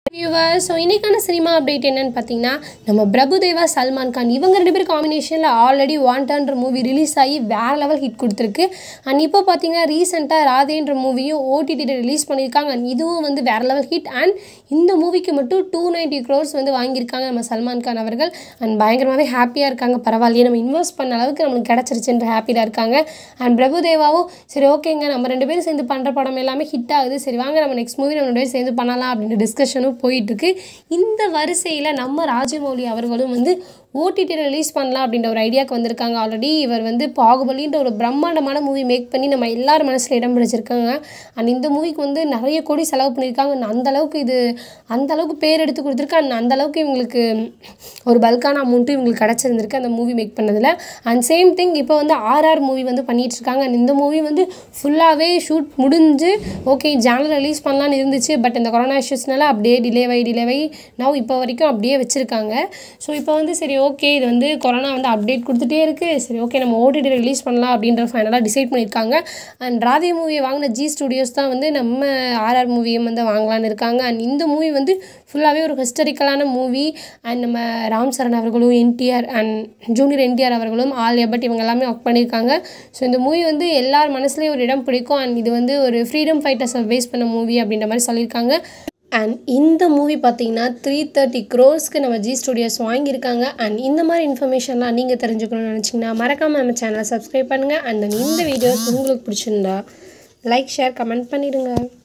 viewer so இன்றைக்கான cinema update என்னன்னு பார்த்தீங்கன்னா நம்ம பிரபுதேவா சல்மான் கான் இவங்க ரெண்டு பேரும் காம்பினேஷனில் ஆல்ரெடி வாண்டன்ற மூவி ரிலீஸ் ஆகி வேறு லெவல் ஹிட் கொடுத்துருக்கு அண்ட் இப்போ பார்த்தீங்கன்னா ரீசெண்டாக ராதேன்ற மூவியும் ஓடிடியில் ரிலீஸ் பண்ணியிருக்காங்க அண்ட் இதுவும் வந்து வேறு லெவல் ஹிட் அண்ட் இந்த மூவிக்கு மட்டும் டூ நைன்ட்டி க்ரோர்ஸ் வந்து வாங்கியிருக்காங்க நம்ம சல்மான் கான் அவர்கள் அண்ட் பயங்கரமாகவே ஹாப்பியாக இருக்காங்க பரவாயில்லையே நம்ம இன்வெஸ்ட் பண்ண அளவுக்கு நம்மளுக்கு கிடச்சிருச்சுன்ற ஹாப்பியாக இருக்காங்க அண்ட் பிரபுதேவாவும் சரி ஓகேங்க நம்ம ரெண்டு பேரும் சேர்ந்து பண்ணுற படம் எல்லாமே ஹிட் ஆகுது சரி வாங்க நம்ம நெக்ஸ்ட் மூவி நம்ம ரெண்டு பேரும் சேர்ந்து பண்ணலாம் அப்படின்ற டிஸ்கஷனும் போயிட்டுருக்கு இந்த வரிசையில் நம்ம ராஜமௌலி அவர்களும் வந்து ஓடிடி ரிலீஸ் பண்ணலாம் அப்படின்ற ஒரு ஐடியாவுக்கு வந்திருக்காங்க ஆல்ரெடி இவர் வந்து பாகுபலின்ற ஒரு பிரம்மாண்டமான மூவி மேக் பண்ணி நம்ம எல்லார் மனசில் இடம் பிடிச்சிருக்காங்க அண்ட் இந்த மூவிக்கு வந்து நிறைய கோடி செலவு பண்ணியிருக்காங்க and அந்த அளவுக்கு இது அந்த அளவுக்கு பேர் எடுத்து கொடுத்துருக்கு அண்ட் அந்த அளவுக்கு இவங்களுக்கு ஒரு பல்கான அமௌண்ட்டும் இவங்களுக்கு கிடச்சிருந்திருக்கு அந்த மூவி மேக் பண்ணதில் அண்ட் சேம் திங் இப்போ வந்து ஆர்ஆர் மூவி வந்து பண்ணிட்டு இருக்காங்க அண்ட் இந்த மூவி வந்து ஃபுல்லாகவே ஷூட் முடிஞ்சு ஓகே ஜானல் ரிலீஸ் பண்ணலான்னு இருந்துச்சு பட் இந்த கொரோனா இஷ்யூஸ்னால அப்படியே டிலே ஆகி டிலே ஆகி நவ் இப்போ வரைக்கும் அப்படியே வச்சுருக்காங்க ஸோ இப்போ வந்து சரி ஓகே இது வந்து கொரோனா வந்து அப்டேட் கொடுத்துட்டே இருக்குது சரி ஓகே நம்ம ஓடிடி ரிலீஸ் பண்ணலாம் அப்படின்ற ஃபைனலாக டிசைட் பண்ணியிருக்காங்க அண்ட் ராதே மூவியை வாங்கின ஜி ஸ்டுடியோஸ் தான் வந்து நம்ம ஆர்ஆர் மூவியை வந்து வாங்கலான்னு இருக்காங்க அண்ட் இந்த மூவி வந்து ஃபுல்லாகவே ஒரு ஹிஸ்டரிக்கலான மூவி அண்ட் நம்ம ராம் சரண் அவர்களும் என்டிஆர் அண்ட் ஜூனியர் என்டிஆர் அவர்களும் ஆல் பட் இவங்க எல்லாமே ஒர்க் பண்ணியிருக்காங்க ஸோ இந்த மூவி வந்து எல்லார் மனசுலேயும் ஒரு இடம் பிடிக்கும் அண்ட் இது வந்து ஒரு ஃப்ரீடம் ஃபைட்டர்ஸை பேஸ் பண்ண மூவி அப்படின்ற மாதிரி சொல்லியிருக்காங்க அண்ட் இந்த மூவி பார்த்தீங்கன்னா த்ரீ தேர்ட்டி க்ரோர்ஸ்க்கு நம்ம ஜி ஸ்டுடியோஸ் வாங்கியிருக்காங்க அண்ட் இந்த மாதிரி இன்ஃபர்மேஷன்லாம் நீங்கள் தெரிஞ்சுக்கணும்னு நினச்சிங்கன்னா மறக்காமல் நம்ம சேனலை சப்ஸ்கிரைப் பண்ணுங்கள் அண்ட் இந்த வீடியோஸ் உங்களுக்கு பிடிச்சிருந்தா லைக் ஷேர் கமெண்ட் பண்ணிடுங்க